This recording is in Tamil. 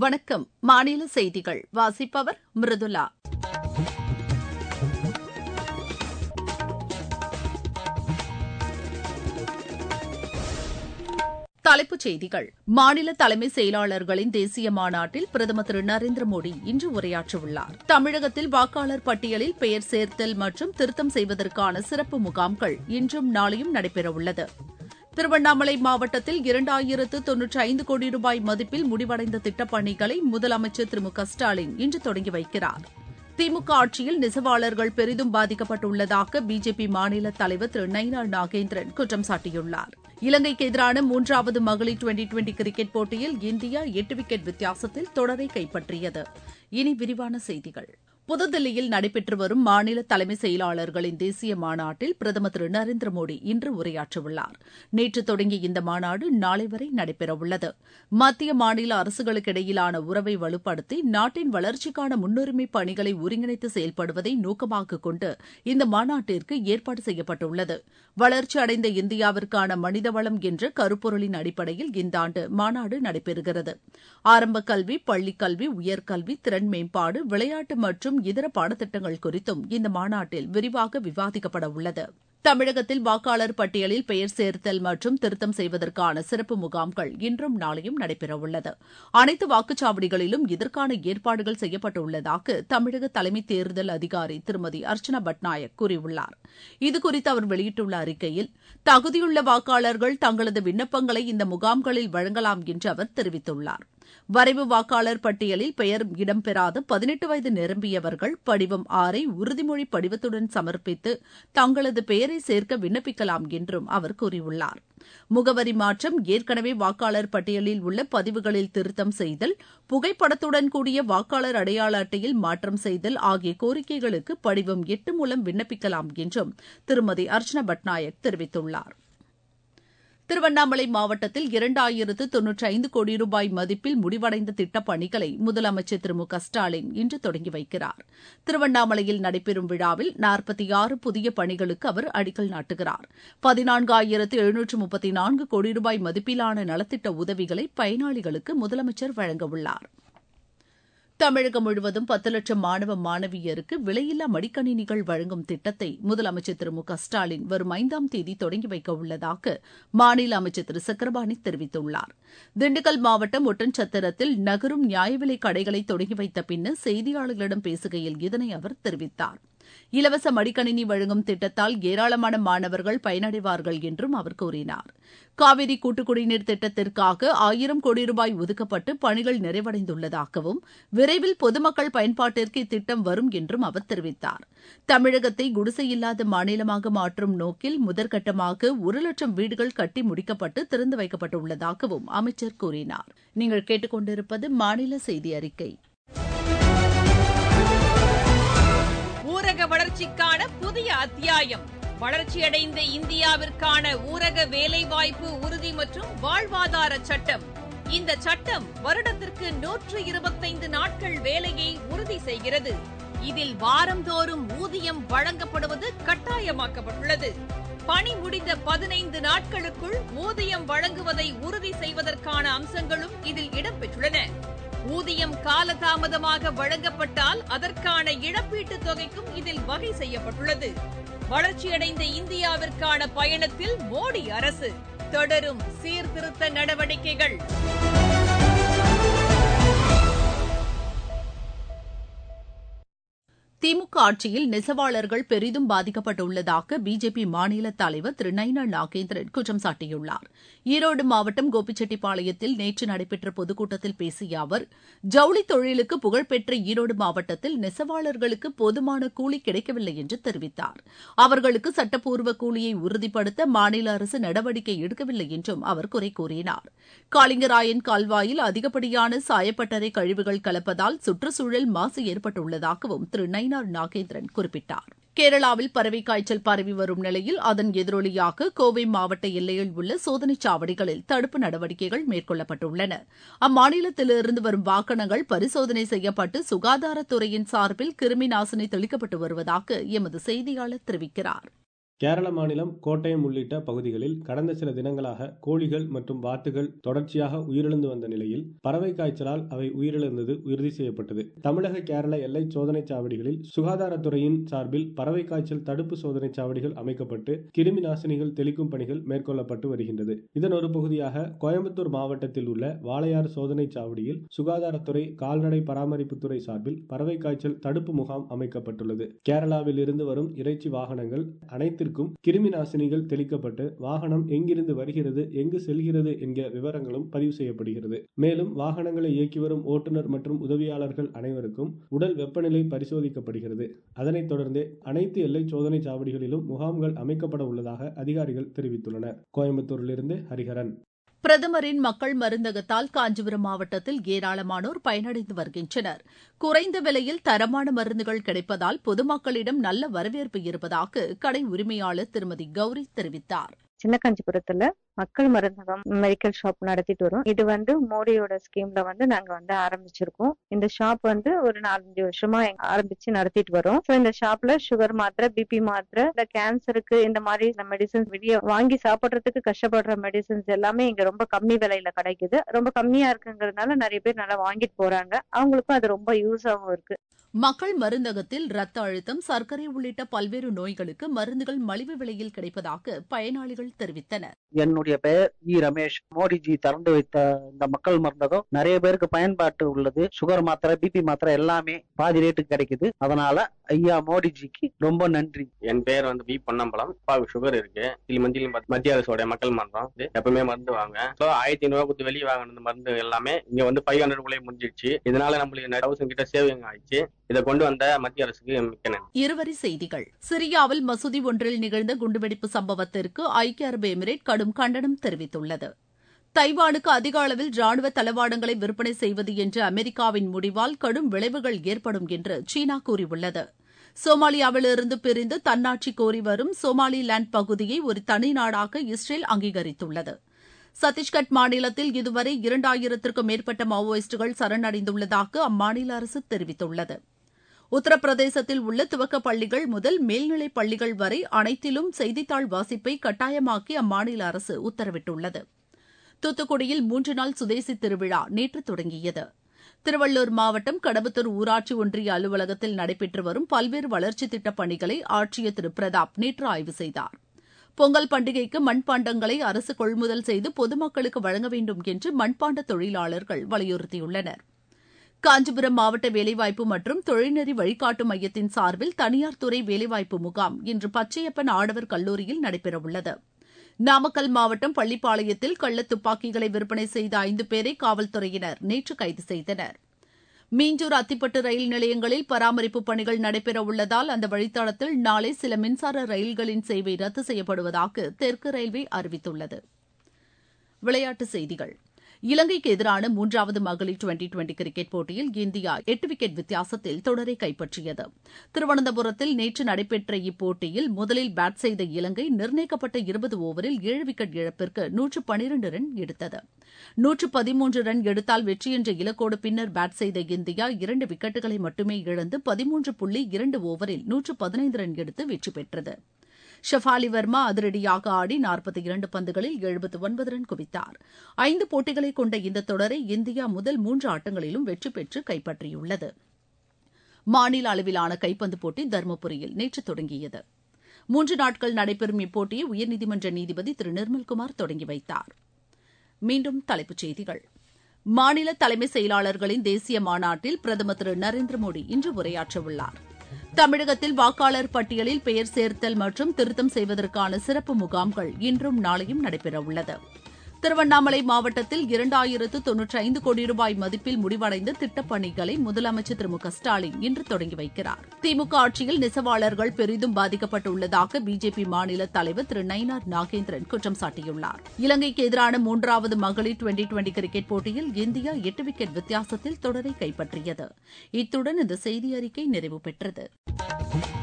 வணக்கம் மாநில செய்திகள் வாசிப்பவர் மிருதுலா தலைப்புச் செய்திகள் மாநில தலைமை செயலாளர்களின் தேசிய மாநாட்டில் பிரதமர் திரு நரேந்திர மோடி இன்று உரையாற்றவுள்ளார் தமிழகத்தில் வாக்காளர் பட்டியலில் பெயர் சேர்த்தல் மற்றும் திருத்தம் செய்வதற்கான சிறப்பு முகாம்கள் இன்றும் நாளையும் நடைபெறவுள்ளது திருவண்ணாமலை மாவட்டத்தில் இரண்டாயிரத்து தொன்னூற்றி ஐந்து கோடி ரூபாய் மதிப்பில் முடிவடைந்த திட்டப்பணிகளை முதலமைச்சர் திரு மு க ஸ்டாலின் இன்று தொடங்கி வைக்கிறார் திமுக ஆட்சியில் நெசவாளர்கள் பெரிதும் பாதிக்கப்பட்டுள்ளதாக பிஜேபி மாநில தலைவர் திரு நைனா நாகேந்திரன் குற்றம் சாட்டியுள்ளார் இலங்கைக்கு எதிரான மூன்றாவது மகளிர் டுவெண்டி டுவெண்டி கிரிக்கெட் போட்டியில் இந்தியா எட்டு விக்கெட் வித்தியாசத்தில் தொடரை கைப்பற்றியது இனி விரிவான செய்திகள் புதுதில்லியில் நடைபெற்று வரும் மாநில தலைமை செயலாளர்களின் தேசிய மாநாட்டில் பிரதமர் திரு நரேந்திர மோடி இன்று உரையாற்றவுள்ளார் நேற்று தொடங்கிய இந்த மாநாடு நாளை வரை நடைபெறவுள்ளது மத்திய மாநில அரசுகளுக்கிடையிலான உறவை வலுப்படுத்தி நாட்டின் வளர்ச்சிக்கான முன்னுரிமை பணிகளை ஒருங்கிணைத்து செயல்படுவதை நோக்கமாக கொண்டு இந்த மாநாட்டிற்கு ஏற்பாடு செய்யப்பட்டுள்ளது வளர்ச்சி அடைந்த இந்தியாவிற்கான மனிதவளம் என்ற கருப்பொருளின் அடிப்படையில் இந்த ஆண்டு மாநாடு நடைபெறுகிறது ஆரம்ப கல்வி பள்ளிக்கல்வி உயர்கல்வி திறன் மேம்பாடு விளையாட்டு மற்றும் இதர பாடத்திட்டங்கள் குறித்தும் இந்த மாநாட்டில் விரிவாக விவாதிக்கப்பட உள்ளது தமிழகத்தில் வாக்காளர் பட்டியலில் பெயர் சேர்த்தல் மற்றும் திருத்தம் செய்வதற்கான சிறப்பு முகாம்கள் இன்றும் நாளையும் நடைபெறவுள்ளது அனைத்து வாக்குச்சாவடிகளிலும் இதற்கான ஏற்பாடுகள் செய்யப்பட்டுள்ளதாக தமிழக தலைமை தேர்தல் அதிகாரி திருமதி அர்ச்சனா பட்நாயக் கூறியுள்ளார் இதுகுறித்து அவர் வெளியிட்டுள்ள அறிக்கையில் தகுதியுள்ள வாக்காளர்கள் தங்களது விண்ணப்பங்களை இந்த முகாம்களில் வழங்கலாம் என்று அவர் தெரிவித்துள்ளார் வரைவு வாக்காளர் பட்டியலில் பெயர் இடம்பெறாத பதினெட்டு வயது நிரம்பியவர்கள் படிவம் ஆறை உறுதிமொழி படிவத்துடன் சமர்ப்பித்து தங்களது பெயரை சேர்க்க விண்ணப்பிக்கலாம் என்றும் அவர் கூறியுள்ளார் முகவரி மாற்றம் ஏற்கனவே வாக்காளர் பட்டியலில் உள்ள பதிவுகளில் திருத்தம் செய்தல் புகைப்படத்துடன் கூடிய வாக்காளர் அடையாள அட்டையில் மாற்றம் செய்தல் ஆகிய கோரிக்கைகளுக்கு படிவம் எட்டு மூலம் விண்ணப்பிக்கலாம் என்றும் திருமதி அர்ச்சனா பட்நாயக் தெரிவித்துள்ளார் திருவண்ணாமலை மாவட்டத்தில் இரண்டாயிரத்து தொன்னூற்றி ஐந்து கோடி ரூபாய் மதிப்பில் முடிவடைந்த திட்டப் பணிகளை முதலமைச்சர் திரு மு க ஸ்டாலின் இன்று தொடங்கி வைக்கிறார் திருவண்ணாமலையில் நடைபெறும் விழாவில் நாற்பத்தி ஆறு புதிய பணிகளுக்கு அவர் அடிக்கல் நாட்டுகிறார் பதினான்காயிரத்து எழுநூற்று முப்பத்தி நான்கு கோடி ரூபாய் மதிப்பிலான நலத்திட்ட உதவிகளை பயனாளிகளுக்கு முதலமைச்சர் வழங்கவுள்ளார் தமிழகம் முழுவதும் பத்து லட்சம் மாணவ மாணவியருக்கு விலையில்லா மடிக்கணினிகள் வழங்கும் திட்டத்தை முதலமைச்சர் திரு மு க ஸ்டாலின் வரும் ஐந்தாம் தேதி தொடங்கி வைக்க உள்ளதாக மாநில அமைச்சர் திரு சக்கரபாணி தெரிவித்துள்ளார் திண்டுக்கல் மாவட்டம் ஒட்டன்சத்திரத்தில் நகரும் நியாய விலைக் கடைகளை தொடங்கி வைத்த பின்னர் செய்தியாளர்களிடம் பேசுகையில் இதனை அவர் தெரிவித்தார் இலவச மடிக்கணினி வழங்கும் திட்டத்தால் ஏராளமான மாணவர்கள் பயனடைவார்கள் என்றும் அவர் கூறினார் காவிரி கூட்டுக்குடிநீர் திட்டத்திற்காக ஆயிரம் கோடி ரூபாய் ஒதுக்கப்பட்டு பணிகள் நிறைவடைந்துள்ளதாகவும் விரைவில் பொதுமக்கள் பயன்பாட்டிற்கு இத்திட்டம் வரும் என்றும் அவர் தெரிவித்தார் தமிழகத்தை குடிசையில்லாத மாநிலமாக மாற்றும் நோக்கில் முதற்கட்டமாக ஒரு லட்சம் வீடுகள் கட்டி முடிக்கப்பட்டு திறந்து வைக்கப்பட்டுள்ளதாகவும் அமைச்சர் கூறினார் நீங்கள் கேட்டுக்கொண்டிருப்பது மாநில செய்தி அறிக்கை ஊரக வளர்ச்சிக்கான புதிய அத்தியாயம் வளர்ச்சியடைந்த இந்தியாவிற்கான ஊரக வேலைவாய்ப்பு உறுதி மற்றும் வாழ்வாதார சட்டம் இந்த சட்டம் வருடத்திற்கு நூற்று இருபத்தைந்து நாட்கள் வேலையை உறுதி செய்கிறது இதில் வாரந்தோறும் ஊதியம் வழங்கப்படுவது கட்டாயமாக்கப்பட்டுள்ளது பணி முடிந்த பதினைந்து நாட்களுக்குள் ஊதியம் வழங்குவதை உறுதி செய்வதற்கான அம்சங்களும் இதில் இடம்பெற்றுள்ளன ஊதியம் காலதாமதமாக வழங்கப்பட்டால் அதற்கான இழப்பீட்டுத் தொகைக்கும் இதில் வகை செய்யப்பட்டுள்ளது வளர்ச்சியடைந்த இந்தியாவிற்கான பயணத்தில் மோடி அரசு தொடரும் சீர்திருத்த நடவடிக்கைகள் திமுக ஆட்சியில் நெசவாளர்கள் பெரிதும் பாதிக்கப்பட்டுள்ளதாக பிஜேபி மாநில தலைவர் திரு நைனா நாகேந்திரன் குற்றம் சாட்டியுள்ளார் ஈரோடு மாவட்டம் கோபிச்செட்டிப்பாளையத்தில் நேற்று நடைபெற்ற பொதுக்கூட்டத்தில் பேசிய அவர் ஜவுளி தொழிலுக்கு புகழ்பெற்ற ஈரோடு மாவட்டத்தில் நெசவாளர்களுக்கு போதுமான கூலி கிடைக்கவில்லை என்று தெரிவித்தார் அவர்களுக்கு சட்டப்பூர்வ கூலியை உறுதிப்படுத்த மாநில அரசு நடவடிக்கை எடுக்கவில்லை என்றும் அவர் குறை கூறினார் காளிங்கராயன் கால்வாயில் அதிகப்படியான சாயப்பட்டறை கழிவுகள் கலப்பதால் சுற்றுச்சூழல் மாசு ஏற்பட்டுள்ளதாகவும் திரு நைனா நாகேந்திரன் குறிப்பிட்டார் கேரளாவில் பறவை காய்ச்சல் பரவி வரும் நிலையில் அதன் எதிரொலியாக கோவை மாவட்ட எல்லையில் உள்ள சோதனைச் சாவடிகளில் தடுப்பு நடவடிக்கைகள் மேற்கொள்ளப்பட்டுள்ளன அம்மாநிலத்திலிருந்து வரும் வாகனங்கள் பரிசோதனை செய்யப்பட்டு சுகாதாரத்துறையின் சார்பில் கிருமி நாசினி தெளிக்கப்பட்டு வருவதாக எமது செய்தியாளர் தெரிவிக்கிறார் கேரள மாநிலம் கோட்டயம் உள்ளிட்ட பகுதிகளில் கடந்த சில தினங்களாக கோழிகள் மற்றும் வாத்துகள் தொடர்ச்சியாக உயிரிழந்து வந்த நிலையில் பறவை காய்ச்சலால் அவை உயிரிழந்தது உறுதி செய்யப்பட்டது தமிழக கேரள எல்லை சோதனை சாவடிகளில் சுகாதாரத்துறையின் சார்பில் பறவை காய்ச்சல் தடுப்பு சோதனை சாவடிகள் அமைக்கப்பட்டு கிருமி நாசினிகள் தெளிக்கும் பணிகள் மேற்கொள்ளப்பட்டு வருகின்றது இதன் ஒரு பகுதியாக கோயம்புத்தூர் மாவட்டத்தில் உள்ள வாளையார் சோதனை சாவடியில் சுகாதாரத்துறை கால்நடை பராமரிப்புத்துறை சார்பில் பறவை காய்ச்சல் தடுப்பு முகாம் அமைக்கப்பட்டுள்ளது கேரளாவில் இருந்து வரும் இறைச்சி வாகனங்கள் அனைத்திற்கும் கிருமி நாசினிகள் தெளிக்கப்பட்டு வாகனம் எங்கிருந்து வருகிறது எங்கு செல்கிறது என்கிற விவரங்களும் பதிவு செய்யப்படுகிறது மேலும் வாகனங்களை இயக்கி வரும் ஓட்டுநர் மற்றும் உதவியாளர்கள் அனைவருக்கும் உடல் வெப்பநிலை பரிசோதிக்கப்படுகிறது அதனைத் தொடர்ந்து அனைத்து எல்லை சோதனை சாவடிகளிலும் முகாம்கள் அமைக்கப்பட உள்ளதாக அதிகாரிகள் தெரிவித்துள்ளனர் கோயம்புத்தூரிலிருந்து ஹரிஹரன் பிரதமரின் மக்கள் மருந்தகத்தால் காஞ்சிபுரம் மாவட்டத்தில் ஏராளமானோர் பயனடைந்து வருகின்றனர் குறைந்த விலையில் தரமான மருந்துகள் கிடைப்பதால் பொதுமக்களிடம் நல்ல வரவேற்பு இருப்பதாக கடை உரிமையாளர் திருமதி கௌரி தெரிவித்தார் சின்ன காஞ்சிபுரத்துல மக்கள் மருந்தகம் மெடிக்கல் ஷாப் நடத்திட்டு வரோம் இது வந்து மோடியோட ஸ்கீம்ல வந்து நாங்க வந்து ஆரம்பிச்சிருக்கோம் இந்த ஷாப் வந்து ஒரு நாலஞ்சு வருஷமா ஆரம்பிச்சு நடத்திட்டு வரோம் ஸோ இந்த ஷாப்ல சுகர் மாத்திரை பிபி மாத்திரை இந்த கேன்சருக்கு இந்த மாதிரி மெடிசன்ஸ் வெளியே வாங்கி சாப்பிடுறதுக்கு கஷ்டப்படுற மெடிசன்ஸ் எல்லாமே இங்க ரொம்ப கம்மி விலையில கிடைக்குது ரொம்ப கம்மியா இருக்குங்கிறதுனால நிறைய பேர் நல்லா வாங்கிட்டு போறாங்க அவங்களுக்கும் அது ரொம்ப யூஸாகவும் இருக்கு மக்கள் மருந்தகத்தில் ரத்த அழுத்தம் சர்க்கரை உள்ளிட்ட பல்வேறு நோய்களுக்கு மருந்துகள் மலிவு விலையில் கிடைப்பதாக பயனாளிகள் தெரிவித்தனர் என்னுடைய பெயர் இ ரமேஷ் மோடிஜி திறந்து வைத்த இந்த மக்கள் மருந்தகம் நிறைய பேருக்கு பயன்பாட்டு உள்ளது சுகர் மாத்திரை பிபி மாத்திரை எல்லாமே பாதி ரேட்டுக்கு கிடைக்குது அதனால ஐயா மோடிஜிக்கு ரொம்ப நன்றி என் பேர் வந்து வி பொன்னம்பலம் அப்பாவுக்கு சுகர் இருக்கு இது மஞ்சள் மத்திய அரசோட மக்கள் மன்றம் இது எப்பவுமே மருந்து வாங்க ஸோ ஆயிரத்தி ஐநூறு கொடுத்து வெளியே வாங்கின மருந்து எல்லாமே இங்க வந்து ஃபைவ் ஹண்ட்ரட் குள்ளே முடிஞ்சிடுச்சு இதனால நம்மளுக்கு தௌசண்ட் கிட்ட சேவிங் ஆயிடுச்சு இதை கொண்டு வந்த மத்திய அரசுக்கு மிக்க நன்றி இருவரி செய்திகள் சிரியாவில் மசூதி ஒன்றில் நிகழ்ந்த குண்டுவெடிப்பு சம்பவத்திற்கு ஐக்கிய அரபு எமிரேட் கடும் கண்டனம் தெரிவித்துள்ளது தைவானுக்கு அதிக அளவில் ராணுவ தளவாடங்களை விற்பனை செய்வது என்ற அமெரிக்காவின் முடிவால் கடும் விளைவுகள் ஏற்படும் என்று சீனா கூறியுள்ளது சோமாலியாவிலிருந்து பிரிந்து தன்னாட்சி கோரி வரும் சோமாலிலாந்து பகுதியை ஒரு தனி நாடாக இஸ்ரேல் அங்கீகரித்துள்ளது சத்தீஸ்கட் மாநிலத்தில் இதுவரை இரண்டாயிரத்திற்கும் மேற்பட்ட மாவோயிஸ்டுகள் சரணடைந்துள்ளதாக அம்மாநில அரசு தெரிவித்துள்ளது உத்தரப்பிரதேசத்தில் உள்ள துவக்கப் பள்ளிகள் முதல் மேல்நிலைப் பள்ளிகள் வரை அனைத்திலும் செய்தித்தாள் வாசிப்பை கட்டாயமாக்கி அம்மாநில அரசு உத்தரவிட்டுள்ளது தூத்துக்குடியில் மூன்று நாள் சுதேசி திருவிழா நேற்று தொடங்கியது திருவள்ளூர் மாவட்டம் கடம்பத்தூர் ஊராட்சி ஒன்றிய அலுவலகத்தில் நடைபெற்று வரும் பல்வேறு வளர்ச்சித் திட்டப் பணிகளை ஆட்சியர் திரு பிரதாப் நேற்று ஆய்வு செய்தார் பொங்கல் பண்டிகைக்கு மண்பாண்டங்களை அரசு கொள்முதல் செய்து பொதுமக்களுக்கு வழங்க வேண்டும் என்று மண்பாண்ட தொழிலாளர்கள் வலியுறுத்தியுள்ளனர் காஞ்சிபுரம் மாவட்ட வேலைவாய்ப்பு மற்றும் தொழில்நெறி வழிகாட்டு மையத்தின் சார்பில் தனியார் துறை வேலைவாய்ப்பு முகாம் இன்று பச்சையப்பன் ஆடவர் கல்லூரியில் நடைபெறவுள்ளது நாமக்கல் மாவட்டம் பள்ளிப்பாளையத்தில் கள்ள துப்பாக்கிகளை விற்பனை செய்த ஐந்து பேரை காவல்துறையினர் நேற்று கைது செய்தனர் மீஞ்சூர் அத்திப்பட்டு ரயில் நிலையங்களில் பராமரிப்பு பணிகள் நடைபெறவுள்ளதால் அந்த வழித்தடத்தில் நாளை சில மின்சார ரயில்களின் சேவை ரத்து செய்யப்படுவதாக தெற்கு ரயில்வே அறிவித்துள்ளது விளையாட்டுச் செய்திகள் இலங்கைக்கு எதிரான மூன்றாவது மகளிர் டுவெண்டி டுவெண்டி கிரிக்கெட் போட்டியில் இந்தியா எட்டு விக்கெட் வித்தியாசத்தில் தொடரை கைப்பற்றியது திருவனந்தபுரத்தில் நேற்று நடைபெற்ற இப்போட்டியில் முதலில் பேட் செய்த இலங்கை நிர்ணயிக்கப்பட்ட இருபது ஓவரில் ஏழு விக்கெட் இழப்பிற்கு நூற்று பனிரண்டு ரன் எடுத்தது நூற்று பதிமூன்று ரன் எடுத்தால் வெற்றி என்ற இலக்கோடு பின்னர் பேட் செய்த இந்தியா இரண்டு விக்கெட்டுகளை மட்டுமே இழந்து பதிமூன்று புள்ளி இரண்டு ஓவரில் நூற்று பதினைந்து ரன் எடுத்து வெற்றி பெற்றது ஷஃபாலி வர்மா அதிரடியாக ஆடி நாற்பத்தி இரண்டு பந்துகளில் எழுபத்து ஒன்பது ரன் குவித்தார் ஐந்து போட்டிகளை கொண்ட இந்த தொடரை இந்தியா முதல் மூன்று ஆட்டங்களிலும் வெற்றி பெற்று கைப்பற்றியுள்ளது மாநில அளவிலான கைப்பந்து போட்டி தருமபுரியில் நேற்று தொடங்கியது மூன்று நாட்கள் நடைபெறும் இப்போட்டியை உயர்நீதிமன்ற நீதிபதி திரு நிர்மல்குமார் தொடங்கி வைத்தார் மீண்டும் தலைப்புச் செய்திகள் மாநில தலைமை செயலாளர்களின் தேசிய மாநாட்டில் பிரதமர் திரு நரேந்திர மோடி இன்று உரையாற்றவுள்ளார் தமிழகத்தில் வாக்காளர் பட்டியலில் பெயர் சேர்த்தல் மற்றும் திருத்தம் செய்வதற்கான சிறப்பு முகாம்கள் இன்றும் நாளையும் நடைபெறவுள்ளது திருவண்ணாமலை மாவட்டத்தில் இரண்டாயிரத்து தொன்னூற்றி ஐந்து கோடி ரூபாய் மதிப்பில் முடிவடைந்த திட்டப் பணிகளை முதலமைச்சர் திரு மு க ஸ்டாலின் இன்று தொடங்கி வைக்கிறார் திமுக ஆட்சியில் நெசவாளர்கள் பெரிதும் பாதிக்கப்பட்டுள்ளதாக பிஜேபி மாநில தலைவர் திரு நயினார் நாகேந்திரன் குற்றம் சாட்டியுள்ளார் இலங்கைக்கு எதிரான மூன்றாவது மகளிர் டுவெண்டி டுவெண்டி கிரிக்கெட் போட்டியில் இந்தியா எட்டு விக்கெட் வித்தியாசத்தில் தொடரை கைப்பற்றியது இத்துடன் இந்த செய்தி அறிக்கை நிறைவு பெற்றது